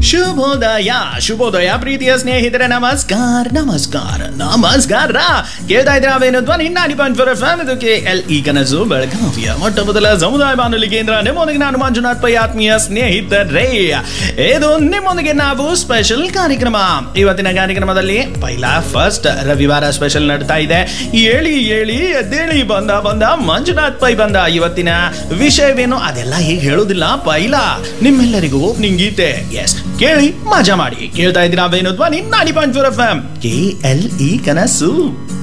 ಶುಭೋದಯ ಶುಭೋದಯ ಪ್ರೀತಿಯ ಸ್ನೇಹಿತರೆ ನಮಸ್ಕಾರ ನಮಸ್ಕಾರ ನಮಸ್ಕಾರ ಕೇಳ್ತಾ ಇದ್ರೆ ನಾವೇನು Dhwani Nadi point four F ಇದು ಕೆ ಎಲ್ ಈ ಕನಸು ಬೆಳಗಾವಿಯ ಮೊಟ್ಟ ಮೊದಲ ಸಮುದಾಯ ಬಾನುಲಿ ಕೇಂದ್ರ ನಿಮ್ಮೊಂದಿಗೆ ನಾನು ಮಂಜುನಾಥ್ ಪೈ ಆತ್ಮೀಯ ಸ್ನೇಹಿತರೇ ಇದು ನಿಮ್ಮೊಂದಿಗೆ ನಾವು ಸ್ಪೆಷಲ್ ಕಾರ್ಯಕ್ರಮ ಇವತ್ತಿನ ಕಾರ್ಯಕ್ರಮದಲ್ಲಿ ಪೈಲಾ ಫಸ್ಟ್ ರವಿವಾರ ಸ್ಪೆಷಲ್ ನಡ್ತಾ ಇದೆ ಏಳಿ ಏಳಿ ಎದ್ದೇಳಿ ಬಂದ ಬಂದ ಮಂಜುನಾಥ್ ಪೈ ಬಂದ ಇವತ್ತಿನ ವಿಷಯವೇನು ಅದೆಲ್ಲ ಹೀಗೆ ಹೇಳುದಿಲ್ಲ ಪೈಲಾ ನಿಮ್ಮೆಲ್ಲರಿಗೂ ಓಪನಿಂಗ್ ಗೀತೆ ಎಸ್ ಕೇಳಿ ಮಜಾ ಮಾಡಿ ಕೇಳ್ತಾ ಇದ್ದೀರಾ ನಾವೇನು Dhwani Nadi point four F M K L E ಕನಸು